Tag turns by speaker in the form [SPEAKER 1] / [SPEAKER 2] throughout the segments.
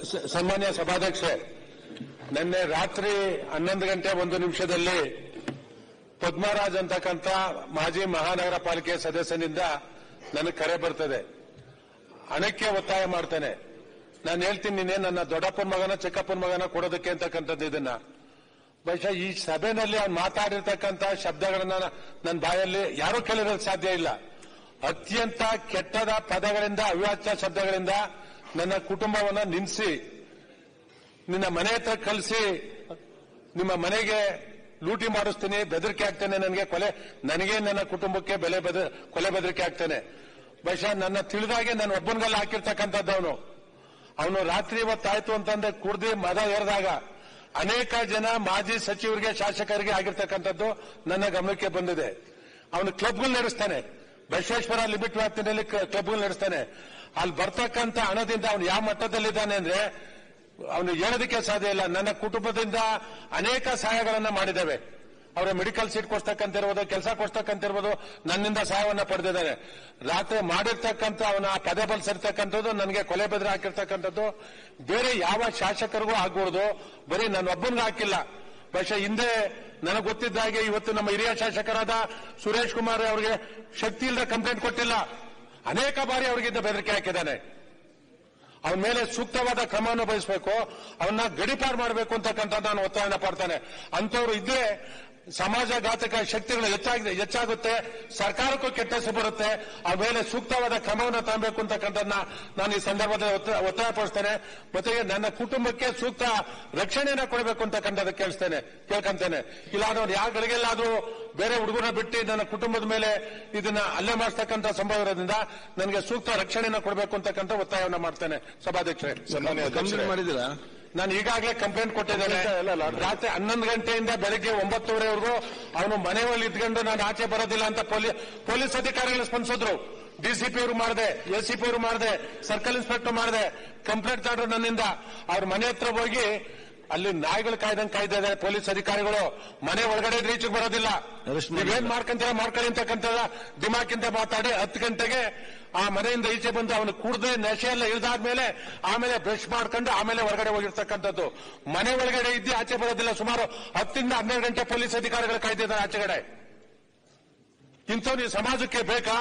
[SPEAKER 1] ಸ- ಸನ್ಮಾನ್ಯ ಸಭಾಧ್ಯಕ್ಷೆ ನಿನ್ನೆ ರಾತ್ರಿ ಹನ್ನೊಂದು ಗಂಟೆ ಒಂದು ನಿಮಿಷದಲ್ಲಿ ಪದ್ಮರಾಜ್ ಅಂತಕ್ಕಂಥ ಮಾಜಿ ಮಹಾನಗರ ಪಾಲಿಕೆ ಸದಸ್ಯನಿಂದ ನನಗೆ ಕರೆ ಬರ್ತದೆ ಹಣಕ್ಕೆ ಒತ್ತಾಯ ಮಾಡ್ತೇನೆ ನಾನು ಹೇಳ್ತೀನಿ ನೀನೇ ನನ್ನ ದೊಡ್ಡಪ್ಪನ ಮಗನ ಚಿಕ್ಕಪ್ಪನ ಮಗನ ಕೊಡೋದಕ್ಕೆ ಅಂತಕ್ಕಂಥದ್ದು ಇದನ್ನ ಬಹುಶಃ ಈ ಸಭೆಯಲ್ಲಿ ಅವ್ನು ಮಾತಾಡಿರ್ತಕ್ಕಂಥ ಶಬ್ದಗಳನ್ನ ನನ್ನ ಬಾಯಲ್ಲಿ ಯಾರೂ ಕೇಳಿರೋದು ಸಾಧ್ಯ ಇಲ್ಲ ಅತ್ಯಂತ ಕೆಟ್ಟದ ಪದಗಳಿಂದ ಅವ್ಯಾಚ್ಯ ಶಬ್ದಗಳಿಂದ ನನ್ನ ಕುಟುಂಬವನ್ನ ನಿಲ್ಲಿಸಿ ನಿನ್ನ ಮನೆ ಹತ್ರ ಕಳಿಸಿ ನಿಮ್ಮ ಮನೆಗೆ ಲೂಟಿ ಮಾಡಿಸ್ತೀನಿ ಬೆದರಿಕೆ ಆಗ್ತೇನೆ ನನಗೆ ಕೊಲೆ ನನಗೆ ನನ್ನ ಕುಟುಂಬಕ್ಕೆ ಬೆಲೆ ಬೆದ ಕೊಲೆ ಬೆದರಿಕೆ ಆಗ್ತೇನೆ ಬಹುಶಃ ನನ್ನ ತಿಳಿದಾಗೆ ನನ್ನ ಒಬ್ಬನಿಗೆಲ್ಲ ಹಾಕಿರ್ತಕ್ಕಂಥದ್ದವನು ಅವನು ರಾತ್ರಿ ಇವತ್ತಾಯ್ತು ಅಂತಂದ್ರೆ ಕುಡ್ದಿ ಮದ ಏರಿದಾಗ ಅನೇಕ ಜನ ಮಾಜಿ ಸಚಿವರಿಗೆ ಶಾಸಕರಿಗೆ ಆಗಿರ್ತಕ್ಕಂಥದ್ದು ನನ್ನ ಗಮನಕ್ಕೆ ಬಂದಿದೆ ಅವನು ಕ್ಲಬ್ಗಳು ನಡೆಸ್ತಾನೆ ಬಸವೇಶ್ವರ ಲಿಮಿಟ್ ವ್ಯಾಪ್ತಿನಲ್ಲಿ ಕ್ಲಬ್ಗಳು ನಡೆಸ್ತಾನೆ ಅಲ್ಲಿ ಬರ್ತಕ್ಕಂಥ ಹಣದಿಂದ ಅವನು ಯಾವ ಮಟ್ಟದಲ್ಲಿದ್ದಾನೆ ಅಂದ್ರೆ ಅವನು ಹೇಳೋದಕ್ಕೆ ಸಾಧ್ಯ ಇಲ್ಲ ನನ್ನ ಕುಟುಂಬದಿಂದ ಅನೇಕ ಸಹಾಯಗಳನ್ನ ಮಾಡಿದ್ದೇವೆ ಅವರ ಮೆಡಿಕಲ್ ಸೀಟ್ ಕೊಡ್ತಕ್ಕಂತಿರ್ಬೋದು ಕೆಲಸ ಕೊಡ್ತಕ್ಕಂತಿರ್ಬೋದು ನನ್ನಿಂದ ಸಹಾಯವನ್ನ ಪಡೆದಿದ್ದಾರೆ ರಾತ್ರಿ ಮಾಡಿರ್ತಕ್ಕಂಥ ಅವನ ಪದೇ ಬಲ್ಸಿರ್ತಕ್ಕಂಥದ್ದು ನನಗೆ ಕೊಲೆ ಬೆದರಿ ಹಾಕಿರ್ತಕ್ಕಂಥದ್ದು ಬೇರೆ ಯಾವ ಶಾಸಕರಿಗೂ ಆಗ್ಬಾರ್ದು ಬರೀ ನನ್ನ ಒಬ್ಬನಿಗೂ ಹಾಕಿಲ್ಲ ಬಹುಶಃ ಹಿಂದೆ ನನಗೆ ಗೊತ್ತಿದ್ದ ಹಾಗೆ ಇವತ್ತು ನಮ್ಮ ಹಿರಿಯ ಶಾಸಕರಾದ ಸುರೇಶ್ ಕುಮಾರ್ ಅವರಿಗೆ ಶಕ್ತಿ ಇಲ್ಲದ ಕಂಪ್ಲೇಂಟ್ ಕೊಟ್ಟಿಲ್ಲ ಅನೇಕ ಬಾರಿ ಅವರಿಗಿಂದ ಬೆದರಿಕೆ ಹಾಕಿದ್ದಾನೆ ಅವನ ಮೇಲೆ ಸೂಕ್ತವಾದ ಕ್ರಮವನ್ನು ವಹಿಸಬೇಕು ಅವನ್ನ ಗಡಿಪಾರು ಮಾಡಬೇಕು ಅಂತಕ್ಕಂಥ ನಾನು ಒತ್ತಾಯನ ಪಡ್ತಾನೆ ಅಂತವ್ರು ಇದ್ರೆ ಸಮಾಜಘಾತಕ ಶಕ್ತಿಗಳು ಹೆಚ್ಚಾಗಿದೆ ಹೆಚ್ಚಾಗುತ್ತೆ ಸರ್ಕಾರಕ್ಕೂ ಕೆಟ್ಟ ಹೆಸರು ಬರುತ್ತೆ ಆ ಮೇಲೆ ಸೂಕ್ತವಾದ ಕ್ರಮವನ್ನು ತಗೊಬೇಕು ಅಂತಕ್ಕಂಥದ್ದನ್ನ ನಾನು ಈ ಸಂದರ್ಭದಲ್ಲಿ ಒತ್ತ- ಒತ್ತಾಯಪಡಿಸ್ತೇನೆ ಮತ್ತೆ ನನ್ನ ಕುಟುಂಬಕ್ಕೆ ಸೂಕ್ತ ರಕ್ಷಣೆಯನ್ನ ಕೊಡಬೇಕು ಅಂತಕ್ಕಂಥದ್ದು ಕೇಳಿಸ್ತೇನೆ ಕೇಳ್ಕೊಂತೇನೆ ಇಲ್ಲ ನೋಡಿ ಯಾವ ಗಳಿಗೆಲ್ಲಾದ್ರೂ ಬೇರೆ ಹುಡುಗರನ್ನ ಬಿಟ್ಟು ನನ್ನ ಕುಟುಂಬದ ಮೇಲೆ ಇದನ್ನ ಹಲ್ಲೆ ಮಾಡಿಸ್ತಕ್ಕಂಥ ಸಂಭವ ಇರೋದ್ರಿಂದ ನನಗೆ ಸೂಕ್ತ ರಕ್ಷಣೆಯನ್ನ ಕೊಡಬೇಕು ಅಂತಕ್ಕಂಥ ಒತ್ತಾಯವನ್ನ ಮಾಡ್ತೇನೆ ಸಭಾಧ್ಯಕ್ಷರೇ
[SPEAKER 2] ಕಂಪ್ಲೇಂಟ್ ಮಾಡಿದ್ದೀರಾ
[SPEAKER 1] ನಾನು ಈಗಾಗಲೇ ಕಂಪ್ಲೇಂಟ್ ಕೊಟ್ಟಿದ್ದೇನೆ ರಾತ್ರಿ ಹನ್ನೊಂದು ಗಂಟೆಯಿಂದ ಬೆಳಗ್ಗೆ ಒಂಬತ್ತುವರೆವರೆಗೂ ಅವನು ಮನೆ ಒಳಗೆ ಇದ್ಕೊಂಡು ನಾನು ಆಚೆ ಬರೋದಿಲ್ಲ ಅಂತ ಪೊಲೀ- ಪೊಲೀಸ್ ಅಧಿಕಾರಿಗಳು ಸ್ಪಂದಿಸಿದ್ರು ಡಿಸಿಪಿ ಅವರು ಮಾಡಿದೆ ಎಸಿಪಿ ಅವರು ಮಾಡಿದೆ ಸರ್ಕಲ್ ಇನ್ಸ್ಪೆಕ್ಟರ್ ಮಾಡಿದೆ ಕಂಪ್ಲೇಂಟ್ ತಗೊಂಡ್ರು ನನ್ನಿಂದ ಅವ್ರ ಮನೆ ಹತ್ರ ಹೋಗಿ ಅಲ್ಲಿ ನಾಯಿಗಳು ಕಾಯ್ದಂಗೆ ಕಾಯ್ತಾ ಇದ್ದಾರೆ ಪೊಲೀಸ್ ಅಧಿಕಾರಿಗಳು ಮನೆ ಒಳಗಡೆ ರೀಚಿಗೆ ಬರೋದಿಲ್ಲ
[SPEAKER 2] Arrest ಮಾಡಿ.
[SPEAKER 1] ನೀವೇನ್ ಮಾಡ್ಕೊಂತೀರ ಮಾಡ್ಕೊಳ್ಳಿ ಅಂತಕ್ಕಂಥ ದಿಮಾಕಿಂದ ಮಾತಾಡಿ ಹತ್ತು ಗಂಟೆಗೆ ಆ ಮನೆಯಿಂದ ಈಚೆ ಬಂದು ಅವನು ಕುಡ್ದೆ ನಶೆ ಎಲ್ಲ ಇಳಿದಾದ್ಮೇಲೆ ಆಮೇಲೆ ಬ್ರಷ್ ಮಾಡ್ಕೊಂಡು ಆಮೇಲೆ ಹೊರಗಡೆ ಹೋಗಿರ್ತಕ್ಕಂಥದ್ದು ಮನೆ ಒಳಗಡೆ ಇದ್ದು ಆಚೆ ಬರೋದಿಲ್ಲ ಸುಮಾರು ಹತ್ತರಿಂದ ಹನ್ನೆರಡು ಗಂಟೆ ಪೊಲೀಸ್ ಅಧಿಕಾರಿಗಳು ಕಾಯ್ದಿದ್ದಾರೆ ಆಚೆಗಡೆ ಇಂಥವ್ರು ಈ ಸಮಾಜಕ್ಕೆ ಬೇಕಾ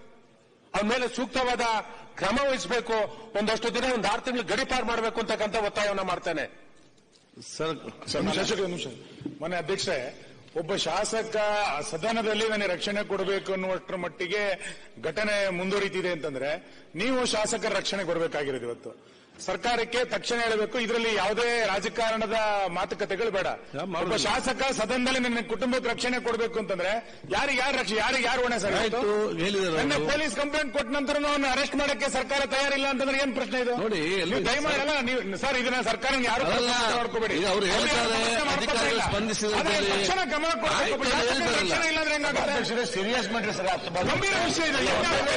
[SPEAKER 1] ಅವನ ಮೇಲೆ ಸೂಕ್ತವಾದ ಕ್ರಮ ವಹಿಸಬೇಕು ಒಂದಷ್ಟು ದಿನ ಒಂದು ಆರು ತಿಂಗಳು ಗಡಿಪಾರು ಮಾಡಬೇಕು ಅಂತಕ್ಕಂಥ ಒತ್ತಾಯವನ್ನ ಮಾಡ್ತೇನೆ
[SPEAKER 2] ಸರ್
[SPEAKER 3] ಒಂದು ನಿಮಿಷ ಒಂದು ನಿಮಿಷ ಮನೆ ಅಧ್ಯಕ್ಷರೇ ಒಬ್ಬ ಶಾಸಕ ಸದನದಲ್ಲಿ ನನಗೆ ರಕ್ಷಣೆ ಕೊಡಬೇಕು ಅನ್ನುವಷ್ಟರ ಮಟ್ಟಿಗೆ ಘಟನೆ ಮುಂದುವರಿತಿದೆ ಅಂತಂದ್ರೆ ನೀವು ಶಾಸಕರ ರಕ್ಷಣೆ ಕೊಡಬೇಕಾಗಿರೋದು ಇವತ್ತು ಸರ್ಕಾರಕ್ಕೆ ತಕ್ಷಣ ಹೇಳಬೇಕು ಇದರಲ್ಲಿ ಯಾವುದೇ ರಾಜಕಾರಣದ ಮಾತುಕತೆಗಳು ಬೇಡ
[SPEAKER 2] ಯಾ, ಮಾಡುದಿಲ್ಲ.
[SPEAKER 3] ಒಬ್ಬ ಶಾಸಕ ಸದನದಲ್ಲಿ ನನ್ನ ಕುಟುಂಬಕ್ಕೆ ರಕ್ಷಣೆ ಕೊಡಬೇಕು ಅಂತಂದ್ರೆ ಯಾರಿಗೆ ಯಾರು ರಕ್ಷಣೆ ಯಾರಿಗೆ ಯಾರು ಹೊಣೆ ಸರ್ ಇವತ್ತು?
[SPEAKER 2] ಆಯ್ತು, ಹೇಳಿದ್ದಾರೆ
[SPEAKER 3] ನನ್ನ
[SPEAKER 2] ಅವರು.
[SPEAKER 3] ಪೊಲೀಸ್ ಕಂಪ್ಲೇಂಟ್ ಕೊಟ್ಟ ನಂತರ ಅವನ್ನ ಅರೆಸ್ಟ್ ಮಾಡಕ್ಕೆ ಸರ್ಕಾರ ತಯಾರಿಲ್ಲ ಅಂತಂದ್ರೆ ಏನ್ ಪ್ರಶ್ನೆ ಇದು
[SPEAKER 2] ನೋಡಿ, ಎಲ್ಲಿ-
[SPEAKER 3] ನೀವು ದಯಮಾಡಿ ಅಲ್ಲ ನೀವು ಸರ್ ಇದನ್ನ ಸರ್ಕಾರ ಯಾರು
[SPEAKER 2] ಅಲ್ಲ,
[SPEAKER 3] ಮಾಡ್ಕೋಬೇಡಿ
[SPEAKER 2] ಈಗ ಅವ್ರು ಹೇಳ್ತಾರೆ, ಅಧಿಕಾರಿಗಳು ಸ್ಪಂದಿಸಿದ್ದಾರೆ ಅಂತ ಹೇಳಿ.
[SPEAKER 3] ತಕ್ಷಣ ಗಮನ ಕೊಡಬೇಕು.
[SPEAKER 2] ಆಯ್ತು,
[SPEAKER 3] ಒಬ್ಬ ಶಾಸಕರ
[SPEAKER 2] ಹೇಳ್ತಾರಲ್ಲ.
[SPEAKER 3] ರಕ್ಷಣೆ ಇಲ್ಲಾಂದ್ರೆ ಹೆಂಗಾಗುತ್ತೆ?
[SPEAKER 4] ಸೀರಿಯಸ್ ಮ್ಯಾಟರ್ ಸರ್
[SPEAKER 3] ಗಂಭೀರ ವಿಷಯ ಇದೆ.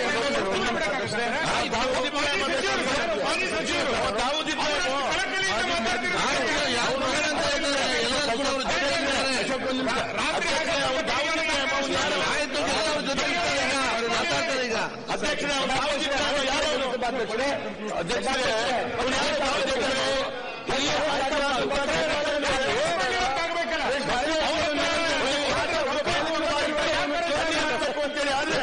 [SPEAKER 3] ಮಾಜಿ ಸಚಿವರು ಕಳಕಳಿಯಿಂದ ಮಾತಾಡ್ತಿರೋ
[SPEAKER 2] ಆಯ್ತು, ಯಾವ ಮಗನ ಅಂತ ಹೇಳ್ತಾರೆ, ಎಲ್ಲರೂ ಕೂಡ ಅವ್ರ ಜೊತೆ ಇದ್ದಾರೆ.
[SPEAKER 3] ರಾತ್ರಿ
[SPEAKER 2] ಆಯ್ತು, ಎಲ್ಲ ಅವ್ರ ಜೊತೆ ಇದ್ದಾರೆ ಈಗ. ಅವ್ರು ಮಾತಾಡ್ತಾರೆ ಈಗ
[SPEAKER 4] ಅಧ್ಯಕ್ಷರೇ ಅವ್ರು ಭಾವಚಿತ್ರ ಯಾರು ಅಧ್ಯಕ್ಷರೇ ಅಧ್ಯಕ್ಷರೇ ಅವ್ರು ಯಾರು ಭಾವಚಿತ್ರರು? ಇಲ್ಲಿ ಅಂತೇಳಿ ಆದ್ರೆ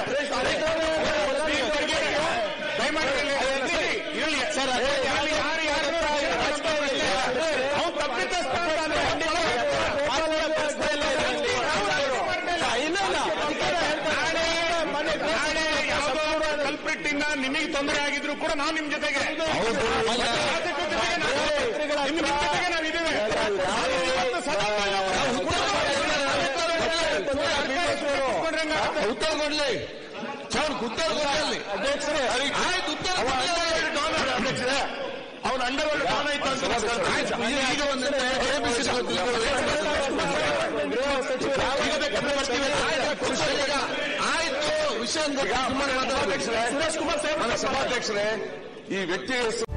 [SPEAKER 3] ದಯಮಾಡಿ ಇಲ್ಲಿ ಇರಲಿ.
[SPEAKER 4] ಸರ್
[SPEAKER 3] ಯಾರು ಯಾರು ಯಾರು
[SPEAKER 4] ಅವ್ನು ತಪ್ಪಿತಸ್ಥ ಅಂತಾನೆ. ಇಲ್ಲ ಇಲ್ಲ
[SPEAKER 3] ನಾಳೆ ಯಾವುದೋ ಕಲ್ಪ್ರಿಟ್ ಇಂದ ನಿಮಗೆ ತೊಂದರೆ ಆಗಿದ್ರು ಕೂಡ ನಾವು ನಿಮ್ ಜೊತೆಗೆ ರಾಜಕೀಯ ಜೊತೆಗೆ ನಾವು- ನಿಮ್ ಜೊತೆಗೆ ನಾವಿದ್ದೇವೆ ನಾವು ಇವತ್ತು ಸದನದಲ್ಲಿ ಕೂತ್ಕೊಂಡ್ರೆ ಹೆಂಗಾಗುತ್ತೆ?
[SPEAKER 2] ಉತ್ತರ ಕೊಡ್ಲಿ ಚೌರ್ ಉತ್ತರ ಕೊಡ್ಲಿ
[SPEAKER 4] ಅಧ್ಯಕ್ಷರೇ
[SPEAKER 2] ಆಯ್ತು ಉತ್ತರ ಕೊಡ್ಲಿ.
[SPEAKER 4] ಅಧ್ಯಕ್ಷರೇ ಅವನ ಅಂಡರ್ವರ್ಲ್ಡ್ ಡಾನ್ ಆಯ್ತು ಅಂತ
[SPEAKER 2] ಆಯ್ತು, ಈಗ ಈಗ ಒಂದಂತೆ ABC
[SPEAKER 4] ಈಗ ಬೇಕಾದ್ರೆ ಬರ್ತೀವಿ.
[SPEAKER 2] ಈಗ ಆಯ್ತು ವಿಷಯ ಸುಮ್ಮನೆ ಮಾತಾಡ್ಬೇಕು
[SPEAKER 4] ಸುರೇಶ್ ಕುಮಾರ್ ಸಾಹೇಬ್ ಸಭಾಧ್ಯಕ್ಷರೇ ಈ ವ್ಯಕ್ತಿ